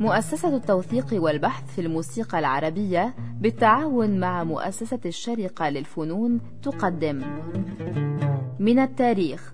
مؤسسة التوثيق والبحث في الموسيقى العربية بالتعاون مع مؤسسة الشرقة للفنون تقدم من التاريخ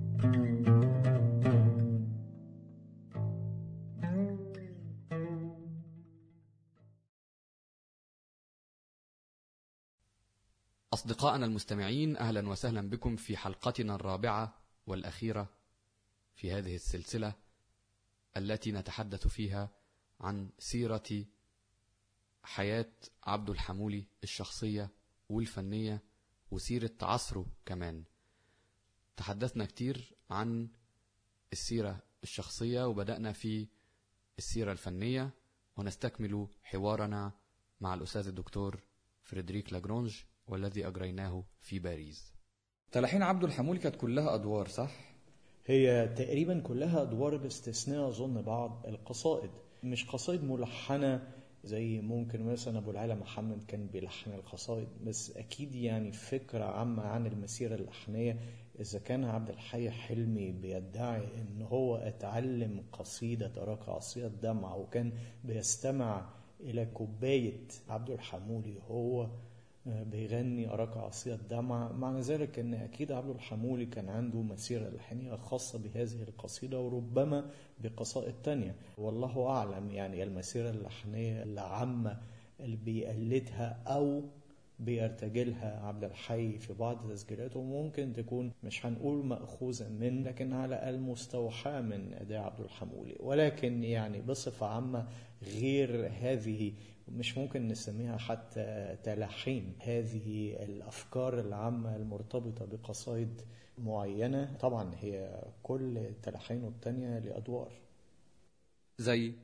أصدقائنا المستمعين أهلا وسهلا بكم في حلقتنا الرابعة والأخيرة في هذه السلسلة التي نتحدث فيها عن سيرة حياة عبد الحمولي الشخصية والفنية وسيرة عصره كمان تحدثنا كتير عن السيرة الشخصية وبدأنا في السيرة الفنية ونستكمل حوارنا مع الأستاذ الدكتور فريدريك لاجرونج والذي أجريناه في باريس تلحين عبد الحمولي كانت كلها أدوار صح؟ هي تقريبا كلها أدوار باستثناء أظن بعض القصائد مش قصائد ملحنة زي ممكن مثلا أبو العلا محمد كان بيلحن القصائد بس أكيد يعني فكرة عامة عن المسيرة اللحنية إذا كان عبد الحي حلمي بيدعي إن هو اتعلم قصيدة أراك عصية الدمع وكان بيستمع إلى كوباية عبد الحمولي هو بيغني أراك عصية الدمع معنى ذلك أن أكيد عبد الحمولي كان عنده مسيرة لحنية خاصة بهذه القصيدة وربما بقصائد تانية والله أعلم يعني المسيرة اللحنية العامة اللي بيقلدها أو بيرتجلها عبد الحي في بعض تسجيلاته ممكن تكون مش هنقول مأخوذة من لكن على الأقل مستوحاة من أداء عبد الحمولي ولكن يعني بصفة عامة غير هذه مش ممكن نسميها حتى تلحين هذه الأفكار العامة المرتبطة بقصائد معينة طبعا هي كل تلحين التانية لأدوار زي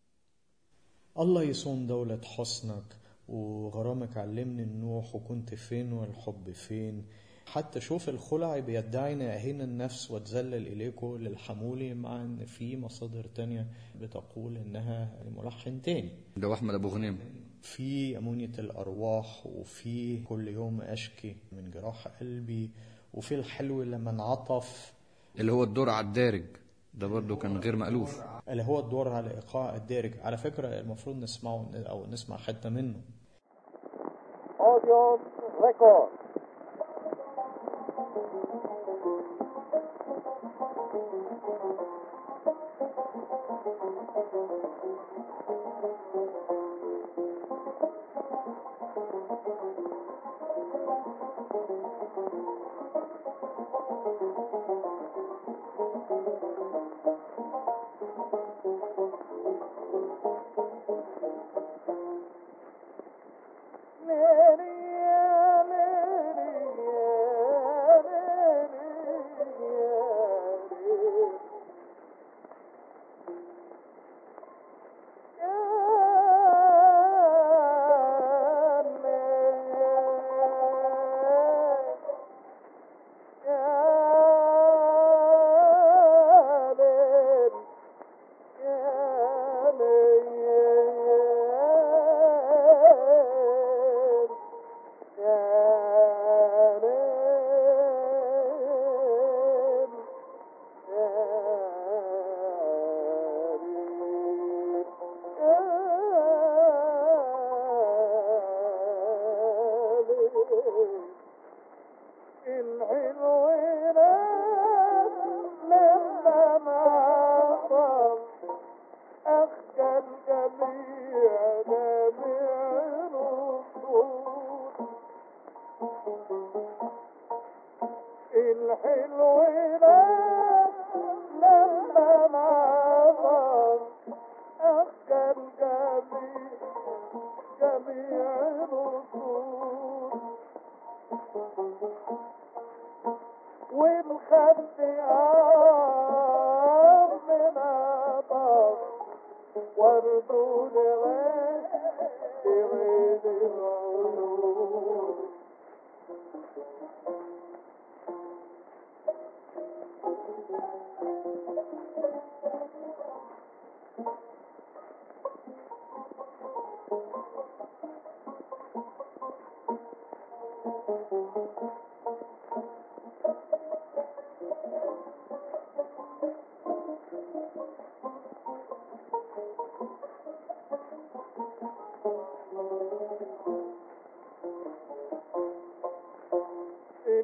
الله يصون دولة حسنك وغرامك علمني النوح وكنت فين والحب فين حتى شوف الخلع بيدعي أهين النفس وتذلل إليكم للحمولي مع أن في مصادر تانية بتقول إنها لملحن تاني ده أحمد أبو غنيم في أمونية الأرواح وفي كل يوم أشكي من جراح قلبي وفي الحلو لما انعطف اللي هو الدور على الدارج ده برضه كان غير مألوف اللي هو الدور على إيقاع الدارج على فكرة المفروض نسمعه أو نسمع حتة منه Audio record.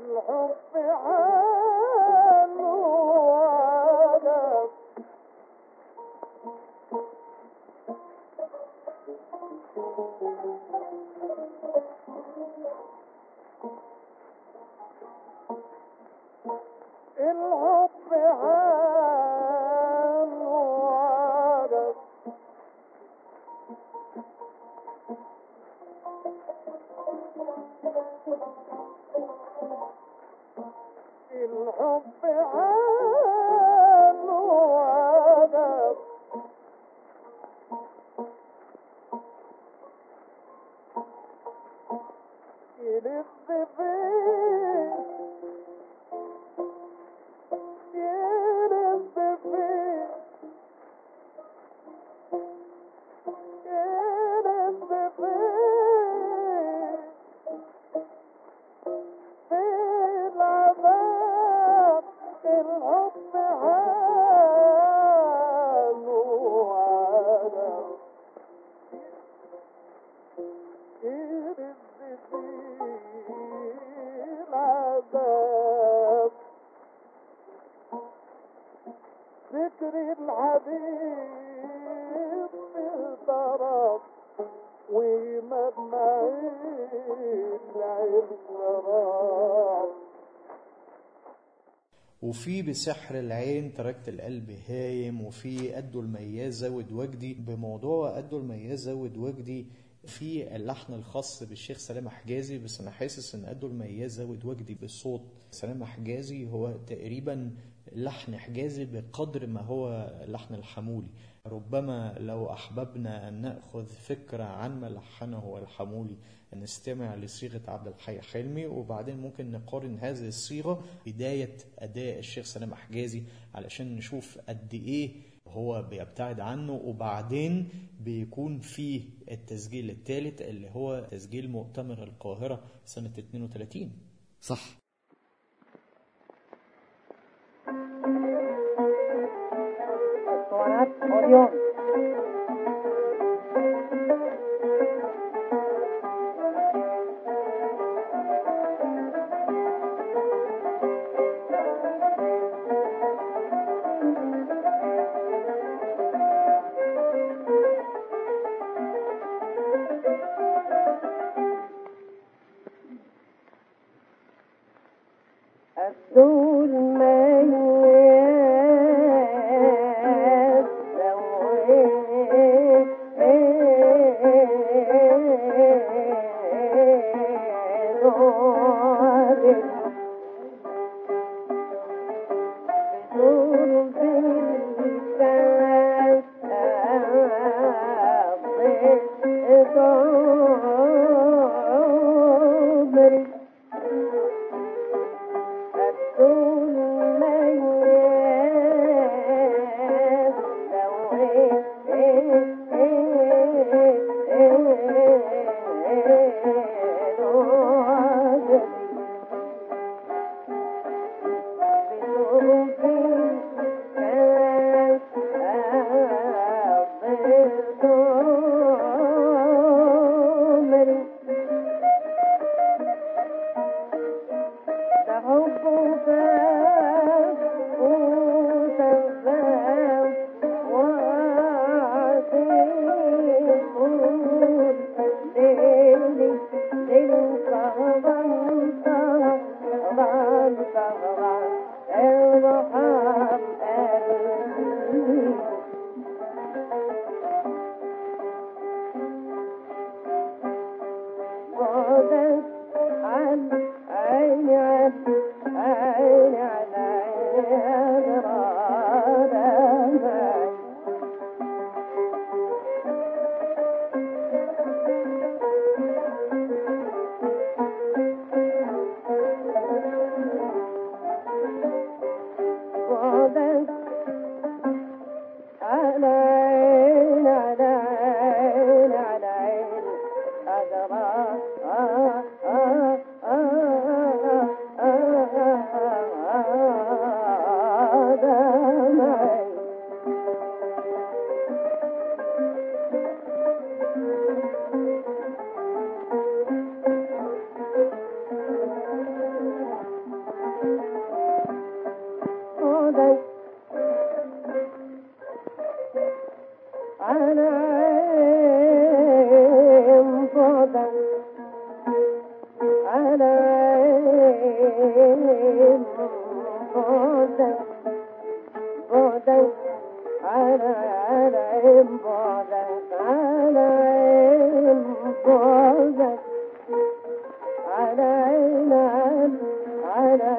الحب حال وعجب الحب حال وعجب الحب حال وعجب يلف فيه يلف فيه يلف فيه في العذاب الحب حال وعذاب يلف فيه العذاب ذكر الحبيب بالطرف ومدمعين العين شراب وفي بسحر العين تركت القلب هايم وفي قدو المياز زود وجدي بموضوع قدو المياز زود وجدي في اللحن الخاص بالشيخ سلام حجازي بس انا حاسس ان قدو المياز زود وجدي بالصوت سلام حجازي هو تقريبا لحن حجازي بقدر ما هو لحن الحمولي ربما لو احببنا ان ناخذ فكره عن ما لحنه الحمولي نستمع لصيغه عبد الحي حلمي وبعدين ممكن نقارن هذه الصيغه بدايه اداء الشيخ سلام حجازي علشان نشوف قد ايه هو بيبتعد عنه وبعدين بيكون في التسجيل الثالث اللي هو تسجيل مؤتمر القاهره سنه 32 صح اسطوانات اوديون الدول من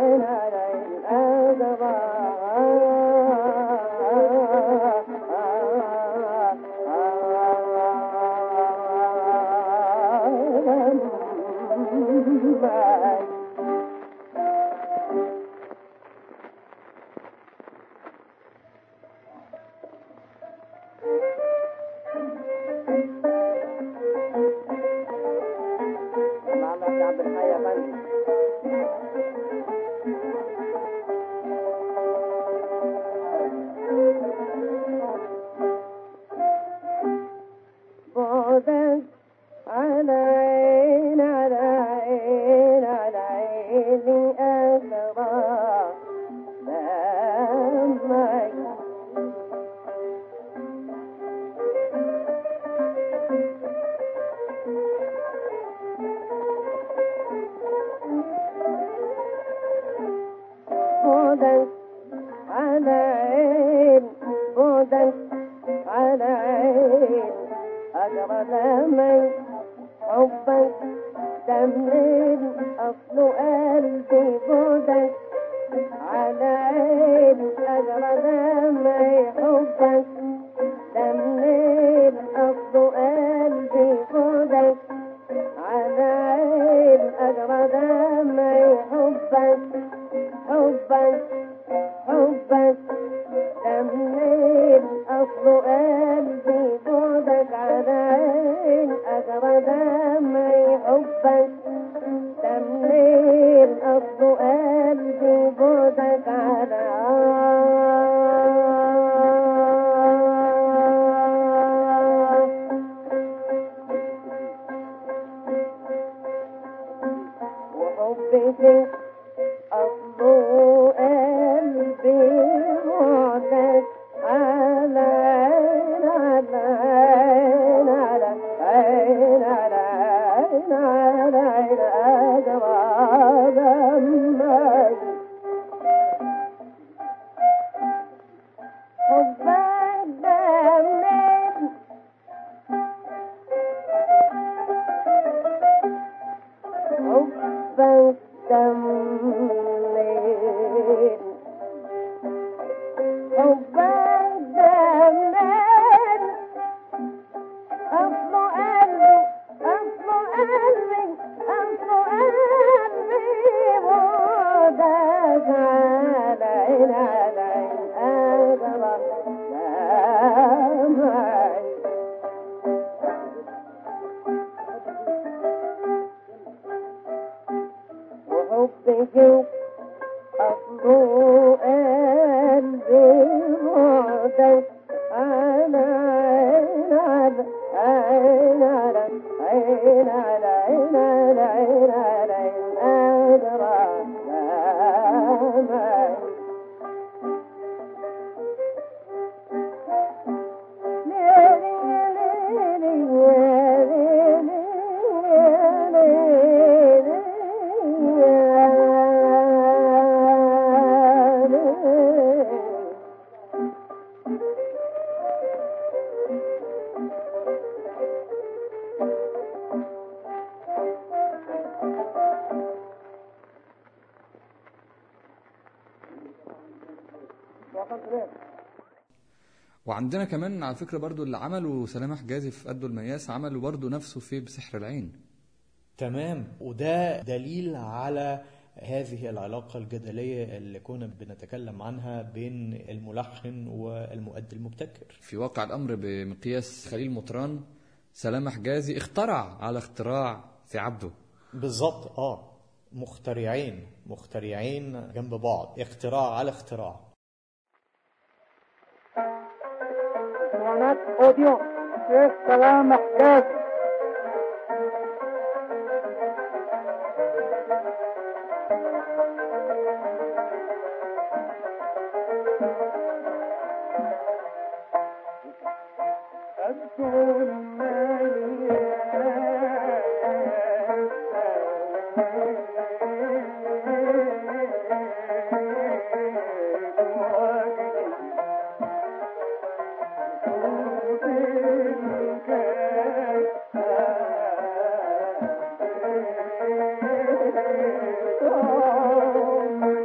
محمد عبد الحي يا فندم بعدك على عين على عين على عيني أسرى دمك بعدك على عين بعدك على عين أجرى دمي حبك دمين أصل قلبي بعدك على عين أجرى دمي حبك دمين أصل قلبي بعدك على عين أجرى دمي حبك حبك حبك دمين أصل قلبي بعدك على عين أجرى دمي حبك دمين أصل قلبي بعدك على وحبي فيك أصل قلبي بعدك على عين على عين على عين على عين على عين أجرى دمك حبك دمك حبك دمين حبك دمين أصل قلبي أصل قلبي أصل قلبي بعدك على عين على عين أجرى دمعي وحبك أصل قلبي بعدك على عين على عين على عين على عين على عين على عين أجرى دمعي وعندنا كمان على فكرة برضو اللي عمله سلام حجازي في قدو المياس عمله برضو نفسه في بسحر العين تمام وده دليل على هذه العلاقة الجدلية اللي كنا بنتكلم عنها بين الملحن والمؤدي المبتكر في واقع الأمر بمقياس خليل مطران سلام حجازي اخترع على اختراع في عبده بالظبط اه مخترعين مخترعين جنب بعض اختراع على اختراع اسطوانات اوديو شيخ سلام حجازي Oh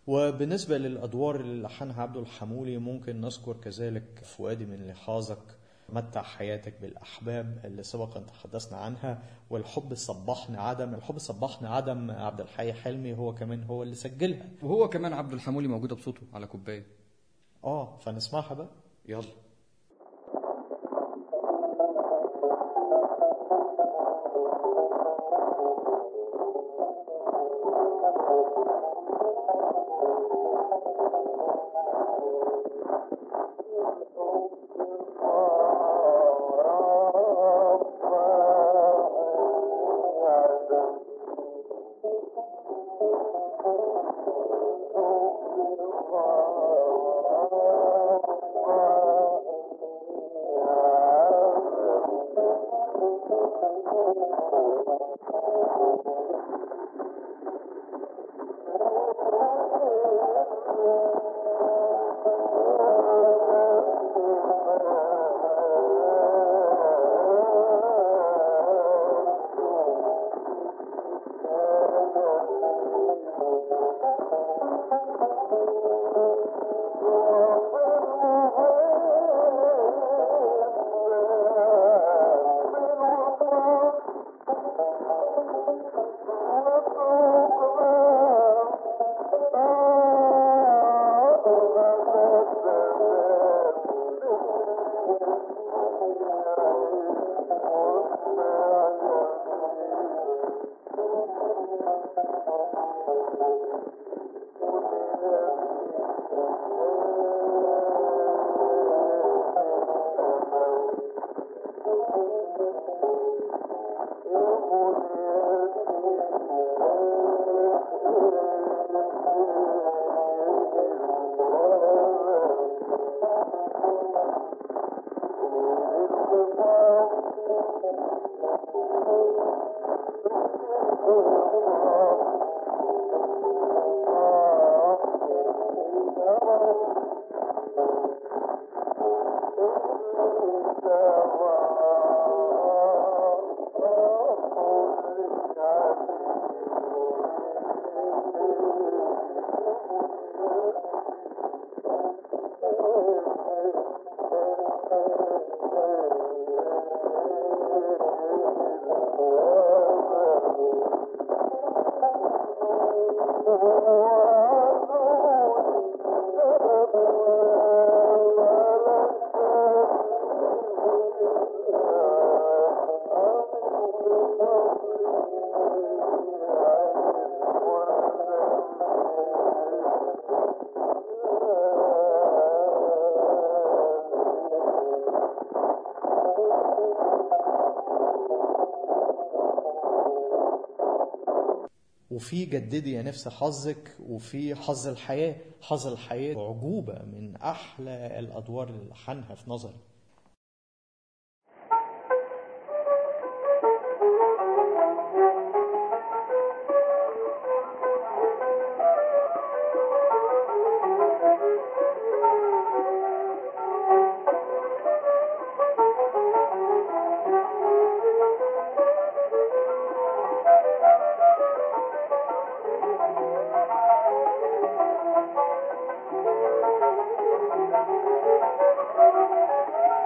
وبالنسبة للأدوار اللي لحنها عبد الحمولي ممكن نذكر كذلك فؤادي من لحاظك متع حياتك بالأحباب اللي سبقا تحدثنا عنها والحب صبحني عدم الحب صبحني عدم عبد الحي حلمي هو كمان هو اللي سجلها وهو كمان عبد الحمولي موجوده بصوته على كوبايه اه فنسمعها بقى يلا وفي جددي يا نفس حظك وفي حظ الحياة حظ الحياة عجوبة من أحلى الأدوار اللي لحنها في نظري Thank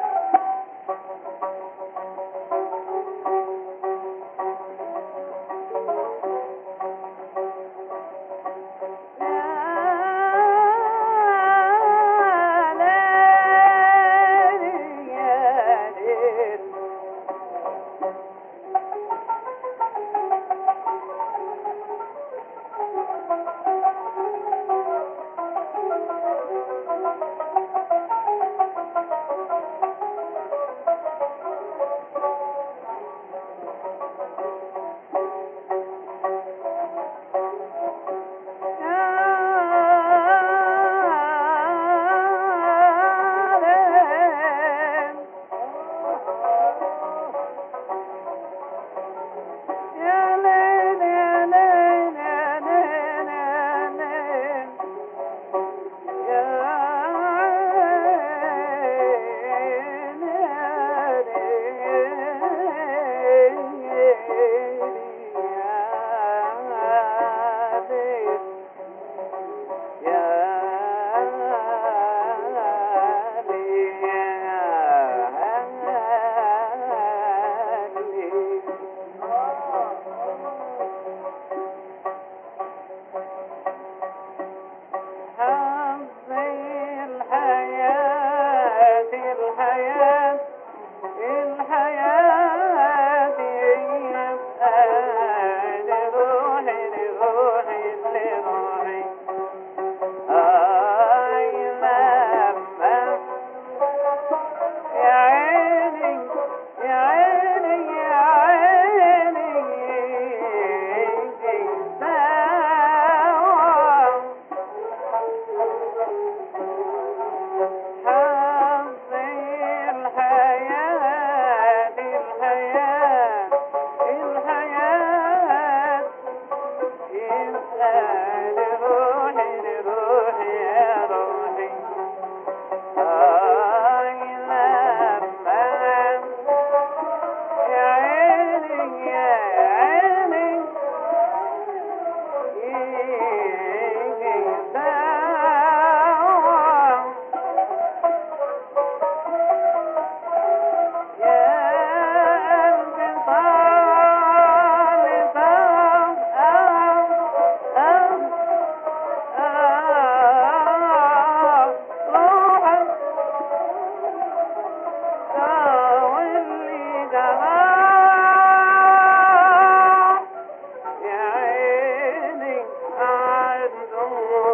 يا عيني عنده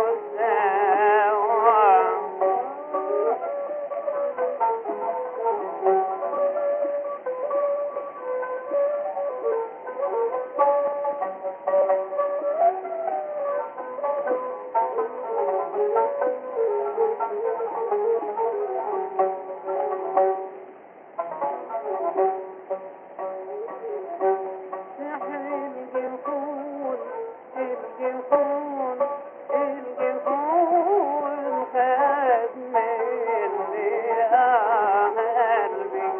مستوى الجنون الجنون الجنون خد مني قلبي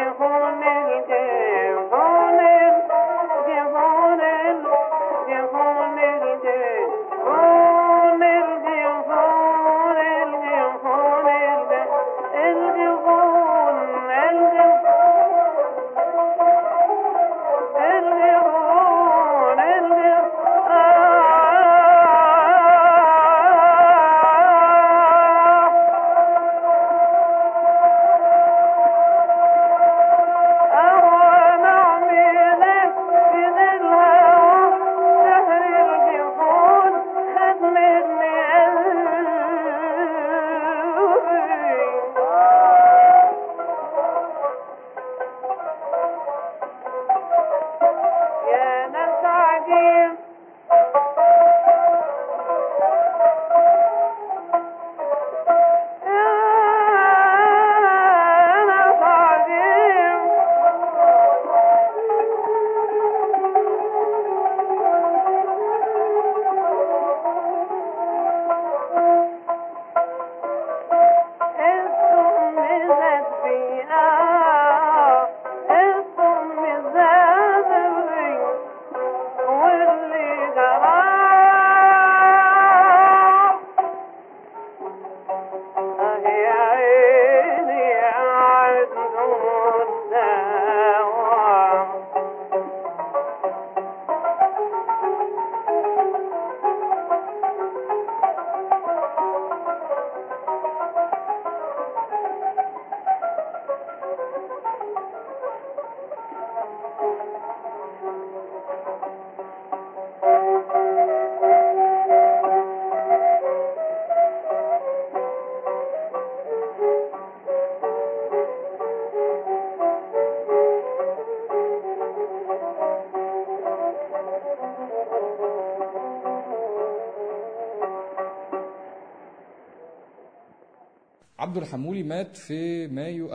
عبد الحمولي مات في مايو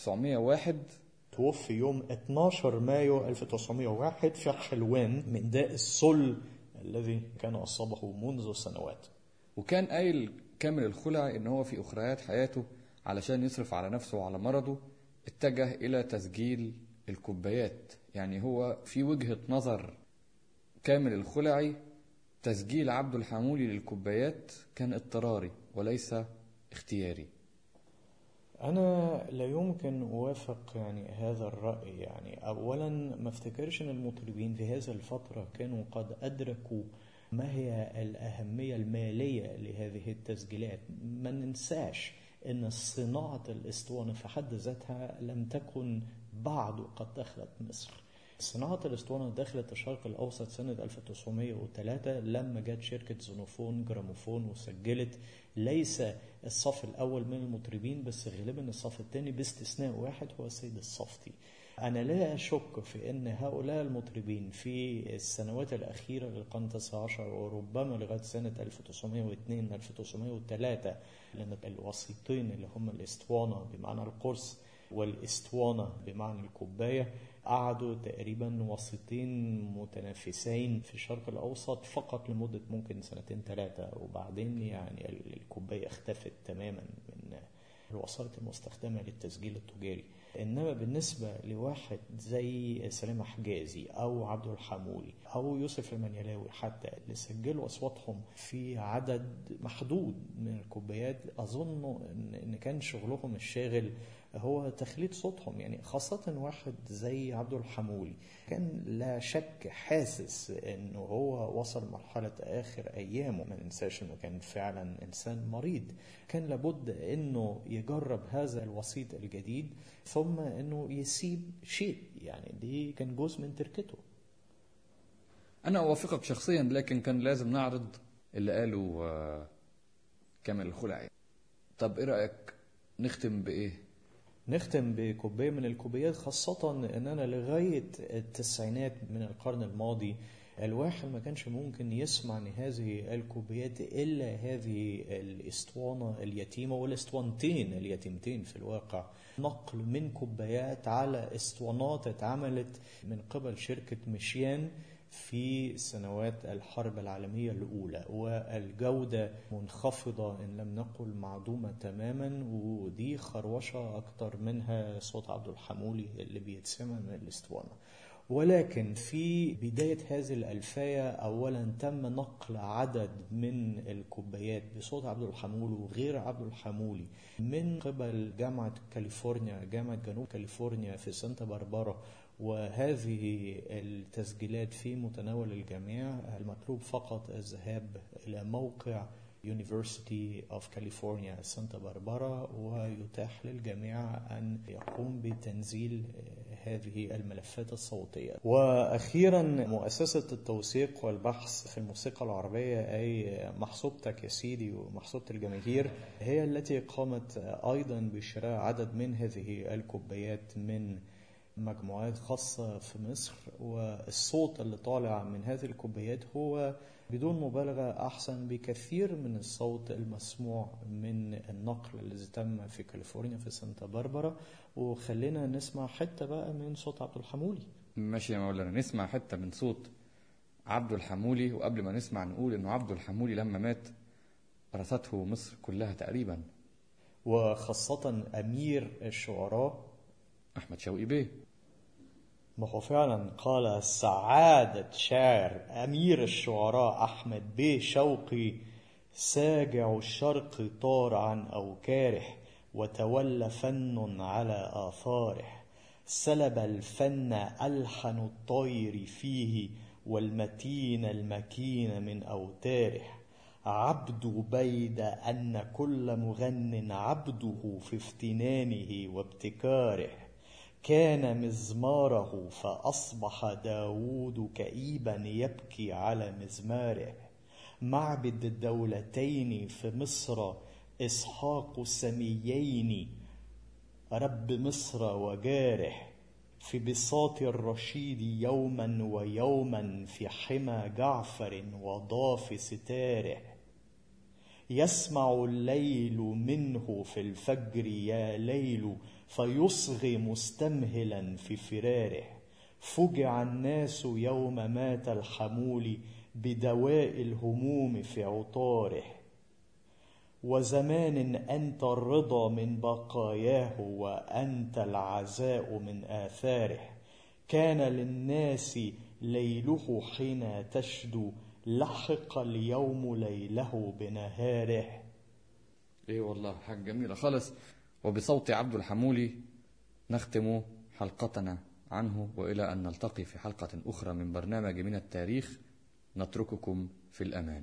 1901 توفي يوم 12 مايو 1901 في حلوان من داء السل الذي كان أصابه منذ سنوات وكان قايل كامل الخلع ان هو في اخريات حياته علشان يصرف على نفسه وعلى مرضه اتجه الى تسجيل الكوبايات يعني هو في وجهة نظر كامل الخلعي تسجيل عبد الحمولي للكوبايات كان اضطراري وليس اختياري أنا لا يمكن أوافق يعني هذا الرأي يعني أولا ما افتكرش أن المطربين في هذه الفترة كانوا قد أدركوا ما هي الأهمية المالية لهذه التسجيلات ما ننساش أن صناعة الإسطوانة في حد ذاتها لم تكن بعد قد دخلت مصر صناعة الاسطوانة دخلت الشرق الأوسط سنة 1903 لما جت شركة زونوفون جراموفون وسجلت ليس الصف الأول من المطربين بس غالبا الصف الثاني باستثناء واحد هو السيد الصفتي أنا لا أشك في أن هؤلاء المطربين في السنوات الأخيرة للقرن التاسع عشر وربما لغاية سنة 1902 1903 لأن الوسيطين اللي هم الاسطوانة بمعنى القرص والاسطوانة بمعنى الكوباية قعدوا تقريبا وسيطين متنافسين في الشرق الأوسط فقط لمدة ممكن سنتين ثلاثة وبعدين يعني الكوباية اختفت تماما من الوسائط المستخدمة للتسجيل التجاري إنما بالنسبة لواحد زي سلامة حجازي أو عبد الحمولي أو يوسف المنيلاوي حتى اللي سجلوا أصواتهم في عدد محدود من الكوبايات أظن إن كان شغلهم الشاغل هو تخليد صوتهم يعني خاصة واحد زي عبد الحمولي كان لا شك حاسس انه هو وصل مرحلة اخر ايامه ما ننساش انه كان فعلا انسان مريض كان لابد انه يجرب هذا الوسيط الجديد ثم انه يسيب شيء يعني دي كان جزء من تركته انا اوافقك شخصيا لكن كان لازم نعرض اللي قاله آه، كامل الخلعي طب ايه رايك نختم بايه نختم بكوباية من الكوبايات خاصة ان انا لغاية التسعينات من القرن الماضي الواحد ما كانش ممكن يسمع عن هذه الكوبايات الا هذه الاسطوانة اليتيمة والاسطوانتين اليتيمتين في الواقع نقل من كوبايات على اسطوانات اتعملت من قبل شركة مشيان في سنوات الحرب العالمية الأولى والجودة منخفضة إن لم نقل معدومة تماما ودي خروشة أكتر منها صوت عبد الحمولي اللي بيتسمع من الاسطوانة ولكن في بداية هذه الألفية أولا تم نقل عدد من الكوبايات بصوت عبد الحمولي وغير عبد الحمولي من قبل جامعة كاليفورنيا جامعة جنوب كاليفورنيا في سانتا باربارا وهذه التسجيلات في متناول الجميع المطلوب فقط الذهاب إلى موقع University of California سانتا باربارا ويتاح للجميع أن يقوم بتنزيل هذه الملفات الصوتية وأخيرا مؤسسة التوثيق والبحث في الموسيقى العربية أي محسوبتك يا سيدي ومحسوبة الجماهير هي التي قامت أيضا بشراء عدد من هذه الكوبايات من مجموعات خاصة في مصر والصوت اللي طالع من هذه الكوبايات هو بدون مبالغة أحسن بكثير من الصوت المسموع من النقل الذي تم في كاليفورنيا في سانتا باربرا وخلينا نسمع حتة بقى من صوت عبد الحمولي ماشي يا مولانا نسمع حتة من صوت عبد الحمولي وقبل ما نسمع نقول انه عبد الحمولي لما مات رثته مصر كلها تقريبا وخاصة أمير الشعراء احمد شوقي بيه ما هو فعلا قال سعادة شاعر أمير الشعراء أحمد بيه شوقي ساجع الشرق طار عن أوكاره وتولى فن على آثاره سلب الفن ألحن الطير فيه والمتين المكين من أوتاره عبد بيد أن كل مغن عبده في افتنانه وابتكاره كان مزماره فأصبح داود كئيبا يبكي على مزماره معبد الدولتين في مصر إسحاق السميين رب مصر وجاره في بساط الرشيد يوما ويوما في حمى جعفر وضاف ستاره يسمع الليل منه في الفجر يا ليل فيصغي مستمهلا في فراره فجع الناس يوم مات الحمول بدواء الهموم في عطاره وزمان أنت الرضا من بقاياه وأنت العزاء من آثاره كان للناس ليله حين تشدو لحق اليوم ليله بنهاره ايه والله حاجة جميلة خالص وبصوت عبد الحمولي نختم حلقتنا عنه والى ان نلتقي في حلقة اخرى من برنامج من التاريخ نترككم في الامان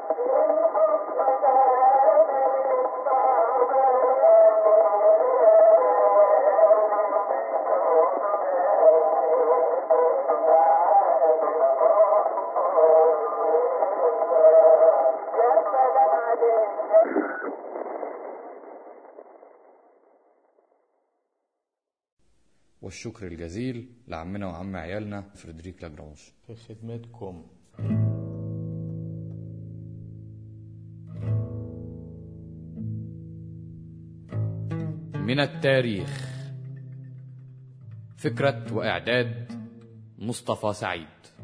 والشكر الجزيل لعمنا وعم عيالنا فريدريك لاجرانج في خدمتكم من التاريخ فكرة وإعداد مصطفى سعيد